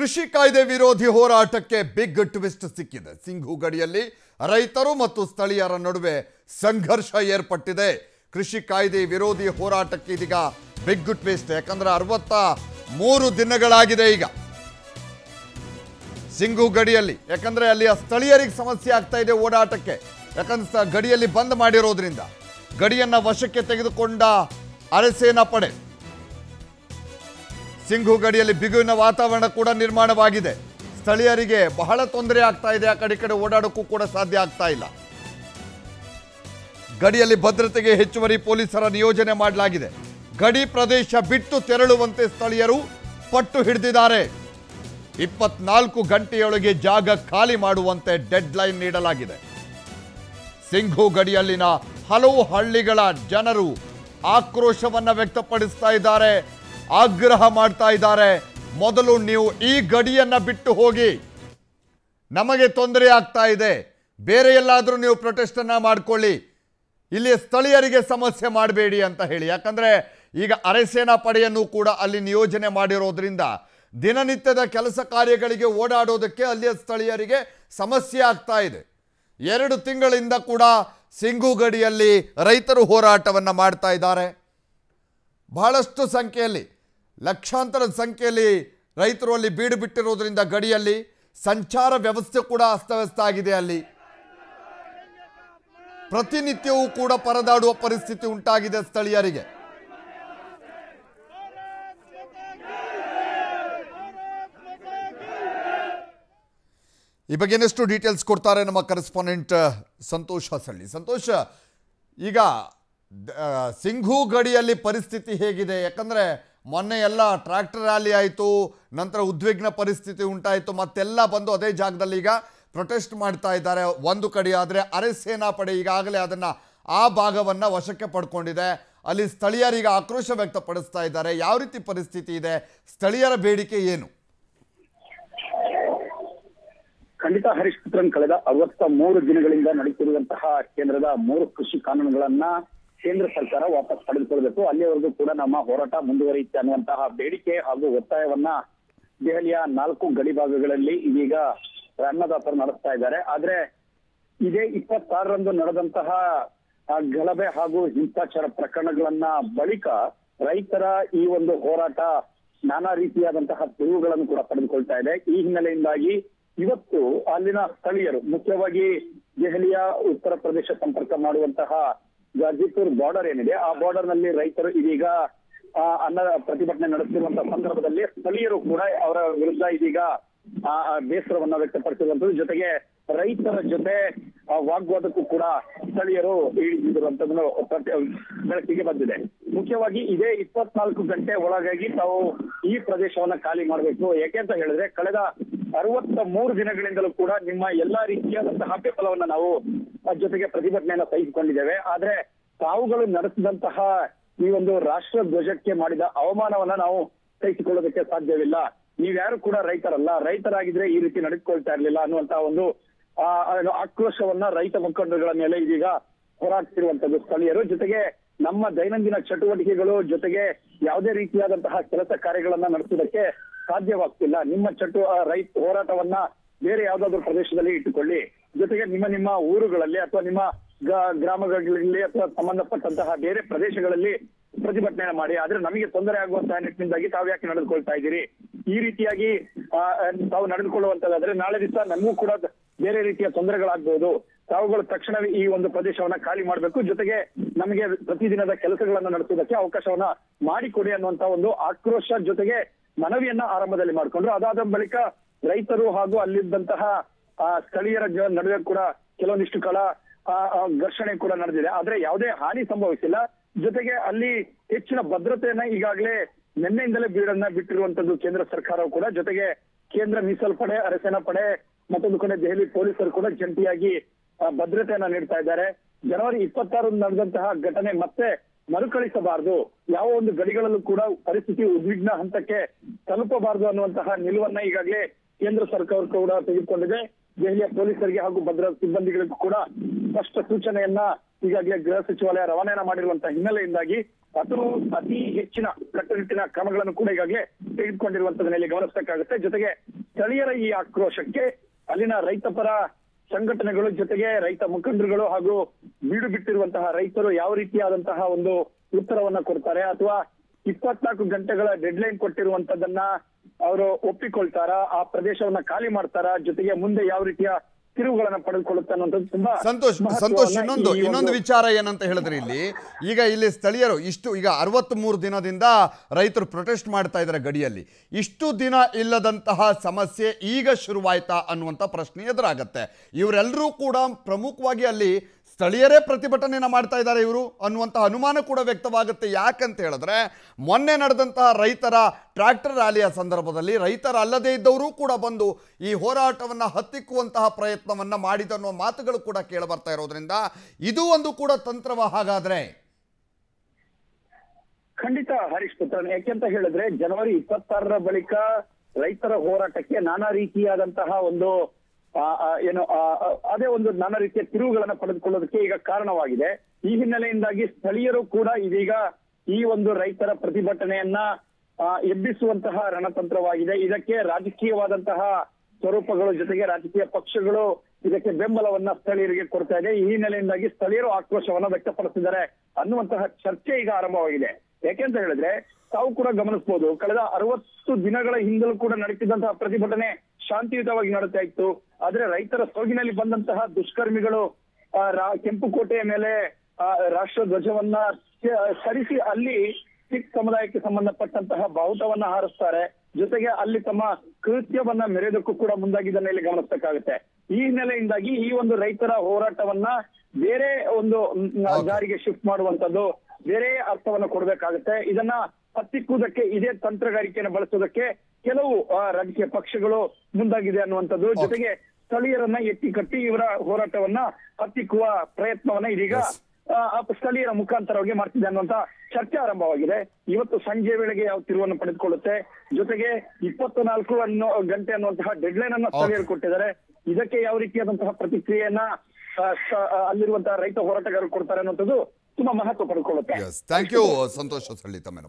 ಕೃಷಿ ಕಾಯ್ದೆ ವಿರೋಧಿ ಹೋರಾಟಕ್ಕೆ ಬಿಗ್ ಟ್ವಿಸ್ಟ್ ಸಿಕ್ಕಿದೆ ಸಿಂಘು ಗಡಿಯಲ್ಲಿ ರೈತರು ಮತ್ತು ಸ್ಥಳೀಯರ ನಡುವೆ ಸಂಘರ್ಷ ಏರ್ಪಟ್ಟಿದೆ ಕೃಷಿ ಕಾಯ್ದೆ ವಿರೋಧಿ ಹೋರಾಟಕ್ಕೆ ಇದೀಗ ಬಿಗ್ ಟ್ವಿಸ್ಟ್ ಯಾಕಂದ್ರೆ ಅರವತ್ತ ಮೂರು ದಿನಗಳಾಗಿದೆ ಈಗ ಸಿಂಘು ಗಡಿಯಲ್ಲಿ ಯಾಕಂದ್ರೆ ಅಲ್ಲಿ ಆ ಸ್ಥಳೀಯರಿಗೆ ಸಮಸ್ಯೆ ಆಗ್ತಾ ಇದೆ ಓಡಾಟಕ್ಕೆ ಯಾಕಂದ್ರೆ ಸ- ಗಡಿಯಲ್ಲಿ ಬಂದ್ ಮಾಡಿರೋದ್ರಿಂದ ಗಡಿಯನ್ನ ವಶಕ್ಕೆ ತೆಗೆದುಕೊಂಡ ಅರೆಸೇನಾ ಪಡೆ ಸಿಂಘು ಗಡಿಯಲ್ಲಿ ಬಿಗುವಿನ ವಾತಾವರಣ ಕೂಡ ನಿರ್ಮಾಣವಾಗಿದೆ ಸ್ಥಳೀಯರಿಗೆ ಬಹಳ ತೊಂದರೆ ಆಗ್ತಾ ಇದೆ ಆ ಕಡೆ ಈ ಕಡೆ ಓಡಾಡೋಕ್ಕೂ ಕೂಡ ಸಾಧ್ಯ ಆಗ್ತಾ ಇಲ್ಲ ಗಡಿಯಲ್ಲಿ ಭದ್ರತೆಗೆ ಹೆಚ್ಚುವರಿ ಪೊಲೀಸರ ನಿಯೋಜನೆ ಮಾಡಲಾಗಿದೆ ಗಡಿ ಪ್ರದೇಶ ಬಿಟ್ಟು ತೆರಳುವಂತೆ ಸ್ಥಳೀಯರು ಪಟ್ಟು ಹಿಡಿದಿದ್ದಾರೆ ಇಪ್ಪತ್ನಾಲ್ಕು ಗಂಟೆಯೊಳಗೆ ಜಾಗ ಖಾಲಿ ಮಾಡುವಂತೆ ಡೆಡ್ ಲೈನ್ ನೀಡಲಾಗಿದೆ ಸಿಂಘು ಗಡಿಯಲ್ಲಿನ ಹಲವು ಹಳ್ಳಿಗಳ ಜನರು ಆಕ್ರೋಶವನ್ನ ವ್ಯಕ್ತಪಡಿಸ್ತಾ ಇದ್ದಾರೆ ಆಗ್ರಹ ಮಾಡ್ತಾ ಇದ್ದಾರೆ ಮೊದಲು ನೀವು ಈ ಗಡಿಯನ್ನ ಬಿಟ್ಟು ಹೋಗಿ ನಮಗೆ ತೊಂದರೆ ಆಗ್ತಾ ಇದೆ ಬೇರೆ ಎಲ್ಲಾದರೂ ನೀವು ಪ್ರೊಟೆಸ್ಟ್ ಅನ್ನ ಮಾಡ್ಕೊಳ್ಳಿ ಇಲ್ಲಿ ಸ್ಥಳೀಯರಿಗೆ ಸಮಸ್ಯೆ ಮಾಡಬೇಡಿ ಅಂತ ಹೇಳಿ ಯಾಕಂದ್ರೆ ಈಗ ಅರೆಸೇನಾ ಪಡೆಯನ್ನು ಕೂಡ ಅಲ್ಲಿ ನಿಯೋಜನೆ ಮಾಡಿರೋದ್ರಿಂದ ದಿನನಿತ್ಯದ ಕೆಲಸ ಕಾರ್ಯಗಳಿಗೆ ಓಡಾಡೋದಕ್ಕೆ ಅಲ್ಲಿಯ ಸ್ಥಳೀಯರಿಗೆ ಸಮಸ್ಯೆ ಆಗ್ತಾ ಇದೆ ಎರಡು ತಿಂಗಳಿಂದ ಕೂಡ ಸಿಂಗು ಗಡಿಯಲ್ಲಿ ರೈತರು ಹೋರಾಟವನ್ನು ಮಾಡ್ತಾ ಇದ್ದಾರೆ ಬಹಳಷ್ಟು ಸಂಖ್ಯೆಯಲ್ಲಿ ಲಕ್ಷಾಂತರ ಸಂಖ್ಯೆಯಲ್ಲಿ ರೈತರು ಅಲ್ಲಿ ಬೀಡು ಬಿಟ್ಟಿರೋದ್ರಿಂದ ಗಡಿಯಲ್ಲಿ ಸಂಚಾರ ವ್ಯವಸ್ಥೆ ಕೂಡ ಅಸ್ತವ್ಯಸ್ತ ಆಗಿದೆ ಅಲ್ಲಿ ಪ್ರತಿನಿತ್ಯವೂ ಕೂಡ ಪರದಾಡುವ ಪರಿಸ್ಥಿತಿ ಉಂಟಾಗಿದೆ ಸ್ಥಳೀಯರಿಗೆ ಈ ಬಗ್ಗೆ ಇನ್ನಷ್ಟು ಡೀಟೇಲ್ಸ್ ಕೊಡ್ತಾರೆ ನಮ್ಮ ಕರೆಸ್ಪಾಂಡೆಂಟ್ ಸಂತೋಷ್ ಹಸಳ್ಳಿ ಸಂತೋಷ್ ಈಗ ದ- ಆ, ಸಿಂಘು ಗಡಿಯಲ್ಲಿ ಪರಿಸ್ಥಿತಿ ಹೇಗಿದೆ ಯಾಕಂದ್ರೆ ಮೊನ್ನೆ ಎಲ್ಲ ಟ್ರ್ಯಾಕ್ಟರ್ ರ್ಯಾಲಿ ಆಯಿತು ನಂತರ ಉದ್ವಿಗ್ನ ಪರಿಸ್ಥಿತಿ ಉಂಟಾಯಿತು ಮತ್ತೆಲ್ಲ ಬಂದು ಅದೇ ಜಾಗದಲ್ಲಿ ಈಗ ಪ್ರೊಟೆಸ್ಟ್ ಮಾಡ್ತಾ ಇದ್ದಾರೆ ಒಂದು ಕಡೆ ಆದರೆ ಅರೆ ಸೇನಾ ಪಡೆ ಈಗಾಗಲೇ ಅದನ್ನು ಆ ಭಾಗವನ್ನು ವಶಕ್ಕೆ ಪಡ್ಕೊಂಡಿದೆ ಅಲ್ಲಿ ಸ್ಥಳೀಯರಿಗೆ ಆಕ್ರೋಶ ವ್ಯಕ್ತಪಡಿಸ್ತಾ ಇದ್ದಾರೆ ಯಾವ ರೀತಿ ಪರಿಸ್ಥಿತಿ ಇದೆ ಸ್ಥಳೀಯರ ಬೇಡಿಕೆ ಏನು ಖಂಡಿತ ಹರೀಶ್ ಪುತ್ರನ್ ಕಳೆದ ಅರವತ್ತ ಮೂರು ದಿನಗಳಿಂದ ನಡೀತಿರುವಂತಹ ಕೇಂದ್ರದ ಮೂರು ಕೃಷಿ ಕಾನೂನುಗಳನ್ನ ಕೇಂದ್ರ ಸರ್ಕಾರ ವಾಪಸ್ ಪಡೆದುಕೊಳ್ಬೇಕು ಅಲ್ಲಿಯವರೆಗೂ ಕೂಡ ನಮ್ಮ ಹೋರಾಟ ಮುಂದುವರಿಯುತ್ತೆ ಅನ್ನುವಂತಹ ಬೇಡಿಕೆ ಹಾಗೂ ಒತ್ತಾಯವನ್ನ ದೆಹಲಿಯ ನಾಲ್ಕು ಗಡಿ ಭಾಗಗಳಲ್ಲಿ ಇದೀಗ ಅನ್ನದಾತರು ನಡೆಸ್ತಾ ಇದ್ದಾರೆ ಆದ್ರೆ ಇದೇ ಇಪ್ಪತ್ತಾರರಂದು ನಡೆದಂತಹ ಆ, ಗಲಭೆ ಹಾಗೂ ಹಿಂಸಾಚಾರ ಪ್ರಕರಣಗಳನ್ನ ಬಳಿಕ ರೈತರ ಈ ಒಂದು ಹೋರಾಟ ನಾನಾ ರೀತಿಯಾದಂತಹ ತಿರುವುಗಳನ್ನು ಕೂಡ ಪಡೆದುಕೊಳ್ತಾ ಇದೆ ಈ ಹಿನ್ನೆಲೆಯಿಂದಾಗಿ ಇವತ್ತು ಅಲ್ಲಿನ ಸ್ಥಳೀಯರು ಮುಖ್ಯವಾಗಿ ದೆಹಲಿಯ ಉತ್ತರ ಪ್ರದೇಶ ಸಂಪರ್ಕ ಮಾಡುವಂತಹ ಗಾಜಿಪುರ್ ಬಾರ್ಡರ್ ಏನಿದೆ ಆ ಬಾರ್ಡರ್ ನಲ್ಲಿ ರೈತರು ಇದೀಗ ಆ, ಅನ್ನ ಪ್ರತಿಭಟನೆ ನಡೆಸುತ್ತಿರುವಂತಹ ಸಂದರ್ಭದಲ್ಲಿ ಸ್ಥಳೀಯರು ಕೂಡ ಅವರ ವಿರುದ್ಧ ಇದೀಗ ಆ, ಆ, ಬೇಸರವನ್ನ ವ್ಯಕ್ತಪಡಿಸಿರುವಂತದ್ದು ಜೊತೆಗೆ ರೈತರ ಜೊತೆ ಆ, ವಾಗ್ವಾದಕ್ಕೂ ಕೂಡ ಸ್ಥಳೀಯರು ಇಳಿದಿರುವಂತದ್ದು ಬೆಳಕಿಗೆ ಬಂದಿದೆ ಮುಖ್ಯವಾಗಿ ಇದೇ ಇಪ್ಪತ್ನಾಲ್ಕು ಗಂಟೆ ಒಳಗಾಗಿ ತಾವು ಈ ಪ್ರದೇಶವನ್ನ ಖಾಲಿ ಮಾಡಬೇಕು ಯಾಕೆ ಅಂತ ಹೇಳಿದ್ರೆ ಕಳೆದ ಅರವತ್ತ ಮೂರು ದಿನಗಳಿಂದಲೂ ಕೂಡ ನಿಮ್ಮ ಎಲ್ಲಾ ರೀತಿಯಾದಂತಹ ಬೆಂಬಲವನ್ನ ನಾವು ಅದ್ರ ಜೊತೆಗೆ ಪ್ರತಿಭಟನೆಯನ್ನ ಸಹಿಸಿಕೊಂಡಿದ್ದೇವೆ ಆದ್ರೆ ತಾವುಗಳು ನಡೆಸಿದಂತಹ ಈ ಒಂದು ರಾಷ್ಟ್ರ ಧ್ವಜಕ್ಕೆ ಮಾಡಿದ ಅವಮಾನವನ್ನ ನಾವು ಸಹಿಸಿಕೊಳ್ಳೋದಕ್ಕೆ ಸಾಧ್ಯವಿಲ್ಲ ನೀವ್ಯಾರು ಕೂಡ ರೈತರಲ್ಲ ರೈತರಾಗಿದ್ರೆ ಈ ರೀತಿ ನಡೆದುಕೊಳ್ತಾ ಇರ್ಲಿಲ್ಲ ಅನ್ನುವಂತಹ ಒಂದು ಆ, ಏನು ಆಕ್ರೋಶವನ್ನ ರೈತ ಮುಖಂಡರುಗಳ ಮೇಲೆ ಇದೀಗ ಹೋರಾಡ್ತಿರುವಂತದ್ದು ಸ್ಥಳೀಯರು ಜೊತೆಗೆ ನಮ್ಮ ದೈನಂದಿನ ಚಟುವಟಿಕೆಗಳು ಜೊತೆಗೆ ಯಾವುದೇ ರೀತಿಯಾದಂತಹ ಕೆಲಸ ಕಾರ್ಯಗಳನ್ನ ನಡೆಸುವುದಕ್ಕೆ ಸಾಧ್ಯವಾಗ್ತಿಲ್ಲ ನಿಮ್ಮ ಚಟು ಆ, ರೈತ ಹೋರಾಟವನ್ನ ಬೇರೆ ಯಾವ್ದಾದ್ರು ಪ್ರದೇಶದಲ್ಲಿ ಇಟ್ಟುಕೊಳ್ಳಿ ಜೊತೆಗೆ ನಿಮ್ಮ ನಿಮ್ಮ ಊರುಗಳಲ್ಲಿ ಅಥವಾ ನಿಮ್ಮ ಗ- ಗ್ರಾಮಗಳಲ್ಲಿ ಅಥವಾ ಸಂಬಂಧಪಟ್ಟಂತಹ ಬೇರೆ ಪ್ರದೇಶಗಳಲ್ಲಿ ಪ್ರತಿಭಟನೆ ಮಾಡಿ ಆದ್ರೆ ನಮಗೆ ತೊಂದರೆ ಆಗುವಂತಹ ನಿಟ್ಟಿನಿಂದಾಗಿ ತಾವು ಯಾಕೆ ನಡೆದುಕೊಳ್ತಾ ಇದ್ದೀರಿ ಈ ರೀತಿಯಾಗಿ ಆ, ಆ, ತಾವು ನಡೆದುಕೊಳ್ಳುವಂತದ್ದಾದ್ರೆ ನಾಳೆ ದಿವಸ ನಮಗೂ ಕೂಡ ಬೇರೆ ರೀತಿಯ ತೊಂದರೆಗಳಾಗಬಹುದು ತಾವುಗಳು ತಕ್ಷಣವೇ ಈ ಒಂದು ಪ್ರದೇಶವನ್ನ ಖಾಲಿ ಮಾಡಬೇಕು ಜೊತೆಗೆ ನಮಗೆ ಪ್ರತಿದಿನದ ಕೆಲಸಗಳನ್ನ ನಡೆಸುವುದಕ್ಕೆ ಅವಕಾಶವನ್ನ ಮಾಡಿಕೊಡಿ ಅನ್ನುವಂತ ಒಂದು ಆಕ್ರೋಶ ಜೊತೆಗೆ ಮನವಿಯನ್ನ ಆರಂಭದಲ್ಲಿ ಮಾಡಿಕೊಂಡ್ರು ಅದಾದ ಬಳಿಕ ರೈತರು ಹಾಗೂ ಅಲ್ಲಿದ್ದಂತಹ ಆ, ಸ್ಥಳೀಯರ ಜ- ನಡುವೆ ಕೂಡ ಕೆಲವೊಂದಿಷ್ಟು ಕಾಲ ಆ, ಆ, ಘರ್ಷಣೆ ಕೂಡ ನಡೆದಿದೆ ಆದ್ರೆ ಯಾವುದೇ ಹಾನಿ ಸಂಭವಿಸಿಲ್ಲ ಜೊತೆಗೆ ಅಲ್ಲಿ ಹೆಚ್ಚಿನ ಭದ್ರತೆಯನ್ನ ಈಗಾಗಲೇ ನಿನ್ನೆಯಿಂದಲೇ ಬೀಡನ್ನ ಬಿಟ್ಟಿರುವಂತದ್ದು ಕೇಂದ್ರ ಸರ್ಕಾರವು ಕೂಡ ಜೊತೆಗೆ ಕೇಂದ್ರ ಮೀಸಲು ಪಡೆ ಅರೆಸೇನಾ ಪಡೆ ಮತ್ತೊಂದು ಕಡೆ ದೆಹಲಿ ಪೊಲೀಸರು ಕೂಡ ಜಂಟಿಯಾಗಿ ಆ, ಭದ್ರತೆಯನ್ನ ನೀಡ್ತಾ ಇದ್ದಾರೆ ಜನವರಿ ಇಪ್ಪತ್ತಾರು ನಡೆದಂತಹ ಘಟನೆ ಮತ್ತೆ ಮರುಕಳಿಸಬಾರದು ಯಾವ ಒಂದು ಗಡಿಗಳಲ್ಲೂ ಕೂಡ ಪರಿಸ್ಥಿತಿ ಉದ್ವಿಗ್ನ ಹಂತಕ್ಕೆ ತಲುಪಬಾರದು ಅನ್ನುವಂತಹ ನಿಲುವನ್ನ ಈಗಾಗಲೇ ಕೇಂದ್ರ ಸರ್ಕಾರ ಕೂಡ ತೆಗೆದುಕೊಂಡಿದೆ ದೆಹಲಿಯ ಪೊಲೀಸರಿಗೆ ಹಾಗೂ ಭದ್ರತಾ ಸಿಬ್ಬಂದಿಗಳಿಗೂ ಕೂಡ ಸ್ಪಷ್ಟ ಸೂಚನೆಯನ್ನ ಈಗಾಗಲೇ ಗೃಹ ಸಚಿವಾಲಯ ರವಾನೆಯನ್ನ ಮಾಡಿರುವಂತಹ ಹಿನ್ನೆಲೆಯಿಂದಾಗಿ ಅದು ಅತಿ ಹೆಚ್ಚಿನ ಕಟ್ಟುನಿಟ್ಟಿನ ಕ್ರಮಗಳನ್ನು ಕೂಡ ಈಗಾಗಲೇ ತೆಗೆದುಕೊಂಡಿರುವಂತದನ್ನಲ್ಲಿ ಗಮನಿಸಬೇಕಾಗುತ್ತೆ ಜೊತೆಗೆ ಸ್ಥಳೀಯರ ಈ ಆಕ್ರೋಶಕ್ಕೆ ಅಲ್ಲಿನ ರೈತ ಪರ ಸಂಘಟನೆಗಳು ಜೊತೆಗೆ ರೈತ ಮುಖಂಡರುಗಳು ಹಾಗೂ ಬೀಡು ಬಿಟ್ಟಿರುವಂತಹ ರೈತರು ಯಾವ ರೀತಿಯಾದಂತಹ ಒಂದು ಉತ್ತರವನ್ನ ಕೊಡ್ತಾರೆ ಅಥವಾ ಇಪ್ಪತ್ನಾಲ್ಕು ಗಂಟೆಗಳ ಡೆಡ್ಲೈನ್ ಕೊಟ್ಟಿರುವಂತದನ್ನ ಅವರು ಒಪ್ಪಿಕೊಳ್ತಾರಾ ಆ ಪ್ರದೇಶವನ್ನ ಖಾಲಿ ಮಾಡ್ತಾರಾ ಜೊತೆಗೆ ಮುಂದೆ ಯಾವ ರೀತಿಯ ತಿರುವುಗಳನ್ನ ಪಡೆದುಕೊಳ್ಳುತ್ತೆ ಅನ್ನೋದು ತುಂಬಾ ಸಂತೋಷ್ ಮಹತ್ವವನ್ನ ಸಂತೋಷ್ ಇನ್ನೊಂದು ಈ ಒಂದು- ಇನ್ನೊಂದು ವಿಚಾರ ಏನಂತ ಹೇಳಿದ್ರೆ ಇಲ್ಲಿ ಈಗ ಇಲ್ಲಿ ಸ್ಥಳೀಯರು ಇಷ್ಟು ಈಗ ಅರವತ್ತ್ ದಿನದಿಂದ ರೈತರು ಪ್ರೊಟೆಸ್ಟ್ ಮಾಡ್ತಾ ಇದ್ದಾರೆ ಗಡಿಯಲ್ಲಿ ಇಷ್ಟು ದಿನ ಇಲ್ಲದಂತಹ ಸಮಸ್ಯೆ ಈಗ ಶುರುವಾಯ್ತಾ ಅನ್ನುವಂಥ ಪ್ರಶ್ನೆ ಎದುರಾಗತ್ತೆ ಇವರೆಲ್ಲರೂ ಕೂಡ ಪ್ರಮುಖವಾಗಿ ಅಲ್ಲಿ ಸ್ಥಳೀಯರೇ ಪ್ರತಿಭಟನೆಯನ್ನು ಮಾಡ್ತಾ ಇದ್ದಾರೆ ಇವರು ಅನ್ನುವಂಥ ಅನುಮಾನ ಕೂಡ ವ್ಯಕ್ತವಾಗುತ್ತೆ ಯಾಕಂತ ಹೇಳಿದ್ರೆ ಮೊನ್ನೆ ನಡೆದಂತಹ ರೈತರ ಟ್ರ್ಯಾಕ್ಟರ್ ರ್ಯಾಲಿಯ ಸಂದರ್ಭದಲ್ಲಿ ರೈತರಲ್ಲದೇ ಇದ್ದವರು ಕೂಡ ಬಂದು ಈ ಹೋರಾಟವನ್ನು ಹತ್ತಿಕ್ಕುವಂತಹ ಪ್ರಯತ್ನವನ್ನು ಮಾಡಿದ ಮಾತುಗಳು ಕೂಡ ಕೇಳಿ ಬರ್ತಾ ಇರೋದ್ರಿಂದ ಇದು ಒಂದು ಕೂಡ ತಂತ್ರವ ಹಾಗಾದ್ರೆ ಖಂಡಿತ ಹರೀಶ್ ಪುತ್ರನ್ ಯಾಕೆಂತ ಹೇಳಿದ್ರೆ ಜನವರಿ ಇಪ್ಪತ್ತಾರರ ಬಳಿಕ ರೈತರ ಹೋರಾಟಕ್ಕೆ ನಾನಾ ರೀತಿಯಾದಂತಹ ಒಂದು ಆ, ಆ, ಏನು ಆ, ಆ, ಅದೇ ಒಂದು ನಾನಾ ರೀತಿಯ ತಿರುವುಗಳನ್ನ ಪಡೆದುಕೊಳ್ಳೋದಕ್ಕೆ ಈಗ ಕಾರಣವಾಗಿದೆ ಈ ಹಿನ್ನೆಲೆಯಿಂದಾಗಿ ಸ್ಥಳೀಯರು ಕೂಡ ಇದೀಗ ಈ ಒಂದು ರೈತರ ಪ್ರತಿಭಟನೆಯನ್ನ ಆ, ಎಬ್ಬಿಸುವಂತಹ ರಣತಂತ್ರವಾಗಿದೆ ಇದಕ್ಕೆ ರಾಜಕೀಯವಾದಂತಹ ಸ್ವರೂಪಗಳು ಜೊತೆಗೆ ರಾಜಕೀಯ ಪಕ್ಷಗಳು ಇದಕ್ಕೆ ಬೆಂಬಲವನ್ನ ಸ್ಥಳೀಯರಿಗೆ ಕೊಡ್ತಾ ಇದೆ ಈ ಹಿನ್ನೆಲೆಯಿಂದಾಗಿ ಸ್ಥಳೀಯರು ಆಕ್ರೋಶವನ್ನ ವ್ಯಕ್ತಪಡಿಸಿದ್ದಾರೆ ಅನ್ನುವಂತಹ ಚರ್ಚೆ ಈಗ ಆರಂಭವಾಗಿದೆ ಯಾಕೆಂತ ಹೇಳಿದ್ರೆ ತಾವು ಕೂಡ ಗಮನಿಸಬಹುದು ಕಳೆದ ಅರವತ್ತು ದಿನಗಳ ಹಿಂದಲೂ ಕೂಡ ನಡೀತಿದ್ದಂತಹ ಪ್ರತಿಭಟನೆ ಶಾಂತಿಯುತವಾಗಿ ನಡೀತಾ ಇತ್ತು ಆದ್ರೆ ರೈತರ ಸೋಗಿನಲ್ಲಿ ಬಂದಂತಹ ದುಷ್ಕರ್ಮಿಗಳು ಆ, ರಾ- ಕೆಂಪುಕೋಟೆಯ ಮೇಲೆ ಆ, ರಾಷ್ಟ್ರ ಧ್ವಜವನ್ನ ಸ- ಸರಿಸಿ ಅಲ್ಲಿ ಸಿಖ್ ಸಮುದಾಯಕ್ಕೆ ಸಂಬಂಧಪಟ್ಟಂತಹ ಬಾವುಟವನ್ನ ಹಾರಿಸ್ತಾರೆ ಜೊತೆಗೆ ಅಲ್ಲಿ ತಮ್ಮ ಕೃತ್ಯವನ್ನ ಮೆರೆಯೋದಕ್ಕೂ ಕೂಡ ಮುಂದಾಗಿದ್ದನ್ನ ಇಲ್ಲಿ ಗಮನಿಸಬೇಕಾಗುತ್ತೆ ಈ ಹಿನ್ನೆಲೆಯಿಂದಾಗಿ ಈ ಒಂದು ರೈತರ ಹೋರಾಟವನ್ನ ಬೇರೆ ಒಂದು ಮ್, Okay. ಜಾರಿಗೆ ಶಿಫ್ಟ್ ಮಾಡುವಂತದ್ದು ಬೇರೆ ಅರ್ಥವನ್ನ ಕೊಡಬೇಕಾಗುತ್ತೆ ಇದನ್ನ ಹತ್ತಿಕ್ಕುವುದಕ್ಕೆ ಇದೇ ತಂತ್ರಗಾರಿಕೆಯನ್ನು ಬಳಸೋದಕ್ಕೆ ಕೆಲವು ಆ, ರಾಜಕೀಯ ಪಕ್ಷಗಳು ಮುಂದಾಗಿದೆ ಅನ್ನುವಂಥದ್ದು Okay. ಜೊತೆಗೆ ಸ್ಥಳೀಯರನ್ನ ಎತ್ತಿ ಕಟ್ಟಿ ಇವರ ಹೋರಾಟವನ್ನ ಹತ್ತಿಕ್ಕುವ ಪ್ರಯತ್ನವನ್ನ ಇದೀಗ Yes. ಆ, ಆ ಸ್ಥಳೀಯರ ಮುಖಾಂತರವಾಗಿ ಮಾಡ್ತಿದೆ ಅನ್ನುವಂತ ಚರ್ಚೆ ಆರಂಭವಾಗಿದೆ ಇವತ್ತು ಸಂಜೆ ವೇಳೆಗೆ ಯಾವ ತಿರುವನ್ನು ಪಡೆದುಕೊಳ್ಳುತ್ತೆ ಜೊತೆಗೆ ಇಪ್ಪತ್ತು ನಾಲ್ಕು ಅನ್ನೋ ಗಂಟೆ ಅನ್ನುವಂತಹ ಡೆಡ್ಲೈನ್ ಅನ್ನ ಸ್ಥಳೀಯರು ಕೊಟ್ಟಿದ್ದಾರೆ ಇದಕ್ಕೆ ಯಾವ ರೀತಿಯಾದಂತಹ ಪ್ರತಿಕ್ರಿಯೆಯನ್ನ ಆ, ಸ- ಆ, ಅಲ್ಲಿರುವಂತಹ ರೈತ ಹೋರಾಟಗಾರರು ಕೊಡ್ತಾರೆ ಅನ್ನುವಂಥದ್ದು ತುಂಬಾ ಮಹತ್ವ ಪಡೆದುಕೊಳ್ಳುತ್ತೆ yes thank you Santosh Salli ತಮ್ಮ